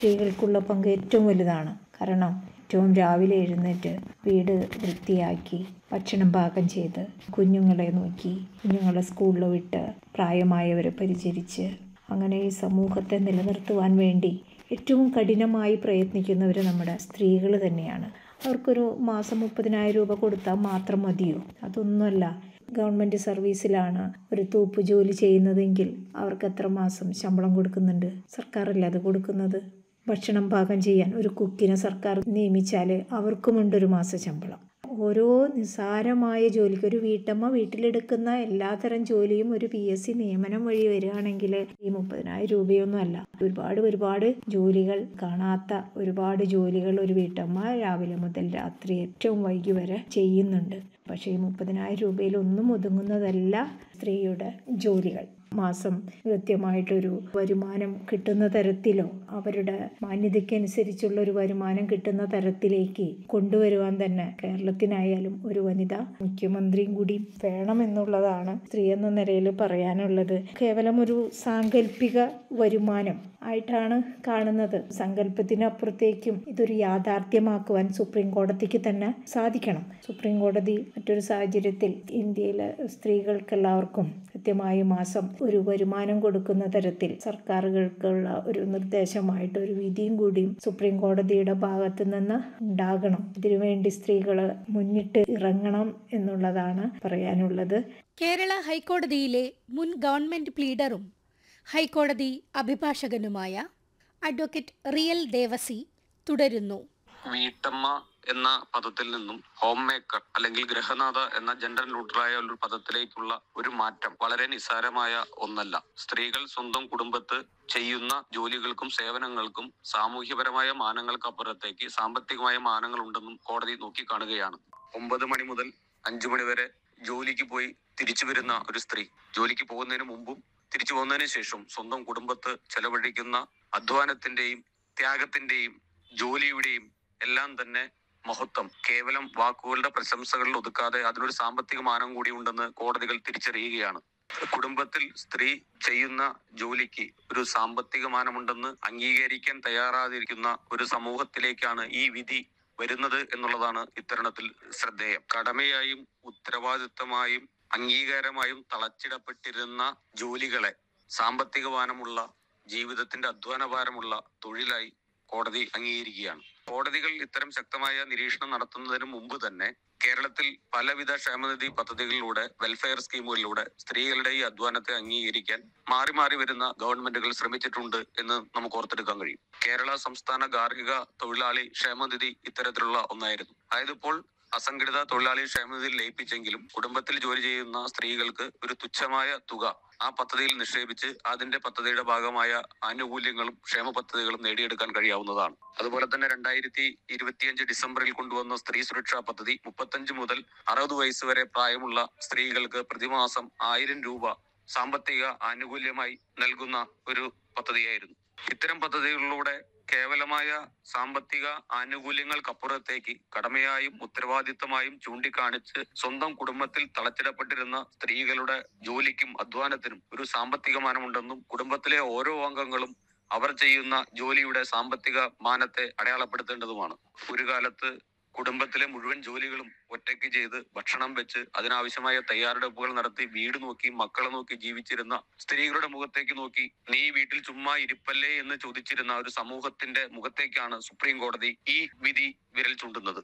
സ്ത്രീകൾക്കുള്ള പങ്ക് ഏറ്റവും വലുതാണ് കാരണം ഏറ്റവും രാവിലെ എഴുന്നേറ്റ് വീട് വൃത്തിയാക്കി ഭക്ഷണം പാകം ചെയ്ത് കുഞ്ഞുങ്ങളെ നോക്കി കുഞ്ഞുങ്ങളെ സ്കൂളിൽ വിട്ട് പ്രായമായവരെ പരിചരിച്ച് അങ്ങനെ ഈ സമൂഹത്തെ നിലനിർത്തുവാൻ വേണ്ടി ഏറ്റവും കഠിനമായി പ്രയത്നിക്കുന്നവർ നമ്മുടെ സ്ത്രീകൾ തന്നെയാണ് അവർക്കൊരു മാസം മുപ്പതിനായിരം രൂപ കൊടുത്താൽ മാത്രം മതിയോ അതൊന്നുമല്ല ഗവൺമെൻറ് സർവീസിലാണ് ഒരു തൂപ്പ് ജോലി ചെയ്യുന്നതെങ്കിൽ അവർക്ക് എത്ര മാസം ശമ്പളം കൊടുക്കുന്നുണ്ട് സർക്കാരല്ലേ അത് കൊടുക്കുന്നത് ഭക്ഷണം പാകം ചെയ്യാൻ ഒരു കുക്കിനെ സർക്കാർ നിയമിച്ചാൽ അവർക്കുമുണ്ടൊരു മാസ ശമ്പളം ഓരോ നിസ്സാരമായ ജോലിക്ക് ഒരു വീട്ടമ്മ വീട്ടിലെടുക്കുന്ന എല്ലാത്തരം ജോലിയും ഒരു പി എസ് സി നിയമനം വഴി വരികയാണെങ്കിൽ ഈ മുപ്പതിനായിരം രൂപയൊന്നും അല്ല ഒരുപാട് ഒരുപാട് ജോലികൾ കാണാത്ത ഒരുപാട് ജോലികൾ ഒരു വീട്ടമ്മ രാവിലെ മുതൽ രാത്രി ഏറ്റവും വൈകി വരെ ചെയ്യുന്നുണ്ട് പക്ഷേ ഈ മുപ്പതിനായിരം രൂപയിൽ ഒന്നും ഒതുങ്ങുന്നതല്ല സ്ത്രീയുടെ ജോലികൾ മാസം കൃത്യമായിട്ടൊരു വരുമാനം കിട്ടുന്ന തരത്തിലോ അവരുടെ മാന്യതയ്ക്കനുസരിച്ചുള്ള ഒരു വരുമാനം കിട്ടുന്ന തരത്തിലേക്ക് കൊണ്ടുവരുവാൻ തന്നെ കേരളത്തിനായാലും ഒരു വനിത മുഖ്യമന്ത്രിയും കൂടി വേണമെന്നുള്ളതാണ് സ്ത്രീ എന്ന നിലയിൽ പറയാനുള്ളത് കേവലം ഒരു സാങ്കല്പിക വരുമാനം ആയിട്ടാണ് കാണുന്നത് സങ്കല്പത്തിനപ്പുറത്തേക്കും ഇതൊരു യാഥാർത്ഥ്യമാക്കുവാൻ സുപ്രീം കോടതിക്ക് തന്നെ സാധിക്കണം സുപ്രീം കോടതി മറ്റൊരു സാഹചര്യത്തിൽ ഇന്ത്യയിലെ സ്ത്രീകൾക്കെല്ലാവർക്കും കൃത്യമായി മാസം ഒരു വരുമാനം കൊടുക്കുന്ന തരത്തിൽ സർക്കാരുകൾക്കുള്ള ഒരു നിർദ്ദേശമായിട്ട് ഒരു വിധിയും കൂടിയും സുപ്രീം കോടതിയുടെ ഭാഗത്ത് നിന്ന് ഉണ്ടാകണം ഇതിനുവേണ്ടി സ്ത്രീകൾ മുന്നിട്ട് ഇറങ്ങണം എന്നുള്ളതാണ് പറയാനുള്ളത് കേരള ഹൈക്കോടതിയിലെ മുൻ ഗവൺമെന്റ് പ്ലീഡറും ഹൈക്കോടതി അഭിഭാഷകനുമായ അഡ്വക്കേറ്റ് റിയൽ ദേവസി തുടരുന്നു വീട്ടമ്മ എന്ന പദത്തിൽ നിന്നും ഹോം മേക്കർ അല്ലെങ്കിൽ ഗൃഹനാഥ എന്ന ജെൻഡർ ന്യൂട്രലായ ഒരു പദത്തിലേക്കുള്ള ഒരു മാറ്റം വളരെ നിസ്സാരമായ ഒന്നല്ല സ്ത്രീകൾ സ്വന്തം കുടുംബത്ത് ചെയ്യുന്ന ജോലികൾക്കും സേവനങ്ങൾക്കും സാമൂഹ്യപരമായ മാനങ്ങൾക്കപ്പുറത്തേക്ക് സാമ്പത്തികമായ മാനങ്ങൾ ഉണ്ടെന്നും കോടതി നോക്കിക്കാണുകയാണ് ഒമ്പത് മണി മുതൽ അഞ്ചു മണി വരെ ജോലിക്ക് പോയി തിരിച്ചു വരുന്ന ഒരു സ്ത്രീ ജോലിക്ക് പോകുന്നതിന് മുമ്പും തിരിച്ചു പോകുന്നതിന് ശേഷം സ്വന്തം കുടുംബത്ത് ചെലവഴിക്കുന്ന അധ്വാനത്തിന്റെയും ത്യാഗത്തിന്റെയും ജോലിയുടെയും എല്ലാം തന്നെ മഹത്വം കേവലം വാക്കുകളുടെ പ്രശംസകളിൽ ഒതുക്കാതെ അതിനൊരു സാമ്പത്തിക മാനം കൂടി ഉണ്ടെന്ന് കോടതികൾ തിരിച്ചറിയുകയാണ് കുടുംബത്തിൽ സ്ത്രീ ചെയ്യുന്ന ജോലിക്ക് ഒരു സാമ്പത്തിക മാനമുണ്ടെന്ന് അംഗീകരിക്കാൻ തയ്യാറാതിരിക്കുന്ന ഒരു സമൂഹത്തിലേക്കാണ് ഈ വിധി വരുന്നത് എന്നുള്ളതാണ് ഇത്തരണത്തിൽ ശ്രദ്ധേയം കടമയായും ഉത്തരവാദിത്തമായും അംഗീകാരമായും തളച്ചിടപ്പെട്ടിരുന്ന ജോലികളെ സാമ്പത്തിക മാനമുള്ള ജീവിതത്തിന്റെ അധ്വാനഭാരമുള്ള തൊഴിലായി കോടതി അംഗീകരിക്കുകയാണ് കോടതികൾ ഇത്തരം ശക്തമായ നിരീക്ഷണം നടത്തുന്നതിന് മുമ്പ് തന്നെ കേരളത്തിൽ പലവിധ ക്ഷേമനിധി പദ്ധതികളിലൂടെ വെൽഫെയർ സ്കീമുകളിലൂടെ സ്ത്രീകളുടെ ഈ അധ്വാനത്തെ അംഗീകരിക്കാൻ മാറി മാറി വരുന്ന ഗവൺമെന്റുകൾ ശ്രമിച്ചിട്ടുണ്ട് എന്ന് നമുക്ക് ഓർത്തെടുക്കാൻ കഴിയും കേരള സംസ്ഥാന ഗാർഹിക തൊഴിലാളി ക്ഷേമനിധി ഇത്തരത്തിലുള്ള ഒന്നായിരുന്നു അതായത് ഇപ്പോൾ അസംഘടിത തൊഴിലാളി ക്ഷേമനിധിയിൽ ലയിപ്പിച്ചെങ്കിലും കുടുംബത്തിൽ ജോലി ചെയ്യുന്ന സ്ത്രീകൾക്ക് ഒരു തുച്ഛമായ തുക ആ പദ്ധതിയിൽ നിക്ഷേപിച്ച് അതിന്റെ പദ്ധതിയുടെ ഭാഗമായ ആനുകൂല്യങ്ങളും ക്ഷേമ പദ്ധതികളും നേടിയെടുക്കാൻ കഴിയാവുന്നതാണ് അതുപോലെ തന്നെ രണ്ടായിരത്തി ഇരുപത്തിയഞ്ച് ഡിസംബറിൽ കൊണ്ടുവന്ന സ്ത്രീ സുരക്ഷാ പദ്ധതി മുപ്പത്തഞ്ച് മുതൽ അറുപത് വയസ്സ് വരെ പ്രായമുള്ള സ്ത്രീകൾക്ക് പ്രതിമാസം ആയിരം രൂപ സാമ്പത്തിക ആനുകൂല്യമായി നൽകുന്ന ഒരു പദ്ധതിയായിരുന്നു ഇത്തരം പദ്ധതികളിലൂടെ കേവലമായ സാമ്പത്തിക ആനുകൂല്യങ്ങൾക്കപ്പുറത്തേക്ക് കടമയായും ഉത്തരവാദിത്തമായും ചൂണ്ടിക്കാണിച്ച് സ്വന്തം കുടുംബത്തിൽ തളച്ചിടപ്പെട്ടിരുന്ന സ്ത്രീകളുടെ ജോലിക്കും അധ്വാനത്തിനും ഒരു സാമ്പത്തിക മാനമുണ്ടെന്നും കുടുംബത്തിലെ ഓരോ അംഗങ്ങളും അവർ ചെയ്യുന്ന ജോലിയുടെ സാമ്പത്തിക മാനത്തെ അടയാളപ്പെടുത്തേണ്ടതുമാണ് ഒരു കാലത്ത് കുടുംബത്തിലെ മുഴുവൻ ജോലികളും ഒറ്റയ്ക്ക് ചെയ്ത് ഭക്ഷണം വെച്ച് അതിനാവശ്യമായ തയ്യാറെടുപ്പുകൾ നടത്തി വീട് നോക്കി മക്കളെ നോക്കി ജീവിച്ചിരുന്ന സ്ത്രീകളുടെ മുഖത്തേക്ക് നോക്കി നീ വീട്ടിൽ ചുമ്മാ ഇരിപ്പല്ലേ എന്ന് ചോദിച്ചിരുന്ന ഒരു സമൂഹത്തിന്റെ മുഖത്തേക്കാണ് സുപ്രീം കോടതി ഈ വിധി വിരൽ ചൂണ്ടുന്നത്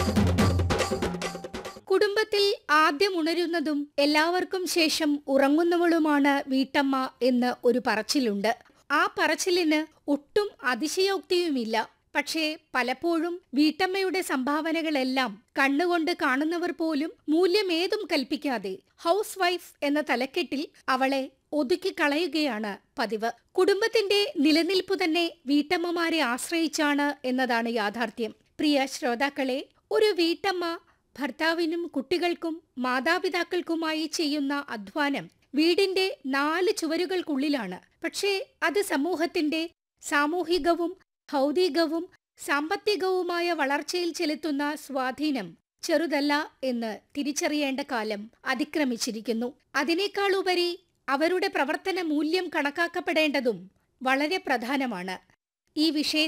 കുടുംബത്തിൽ ആദ്യം ഉണരുന്നതും എല്ലാവർക്കും ശേഷം ഉറങ്ങുന്നവളുമാണ് വീട്ടമ്മ എന്ന് ഒരു പറച്ചിലുണ്ട് ആ പറച്ചിലിന് ഒട്ടും അതിശയോക്തിയുമില്ല പക്ഷേ പലപ്പോഴും വീട്ടമ്മയുടെ സംഭാവനകളെല്ലാം കണ്ണുകൊണ്ട് കാണുന്നവർ പോലും മൂല്യമേതും കൽപ്പിക്കാതെ ഹൗസ് വൈഫ് എന്ന തലക്കെട്ടിൽ അവളെ ഒതുക്കി കളയുകയാണ് പതിവ് കുടുംബത്തിന്റെ നിലനിൽപ്പു തന്നെ വീട്ടമ്മമാരെ ആശ്രയിച്ചാണ് എന്നതാണ് യാഥാർത്ഥ്യം പ്രിയ ശ്രോതാക്കളെ ഒരു വീട്ടമ്മ ഭർത്താവിനും കുട്ടികൾക്കും മാതാപിതാക്കൾക്കുമായി ചെയ്യുന്ന അധ്വാനം വീടിന്റെ നാല് ചുവരുകൾക്കുള്ളിലാണ് പക്ഷേ അത് സമൂഹത്തിന്റെ സാമൂഹികവും ഭൗതികവും സാമ്പത്തികവുമായ വളർച്ചയിൽ ചെലുത്തുന്ന സ്വാധീനം ചെറുതല്ല എന്ന് തിരിച്ചറിയേണ്ട കാലം അതിക്രമിച്ചിരിക്കുന്നു അതിനേക്കാളുപരി അവരുടെ പ്രവർത്തന മൂല്യം കണക്കാക്കപ്പെടേണ്ടതും വളരെ പ്രധാനമാണ് ഈ വിഷയ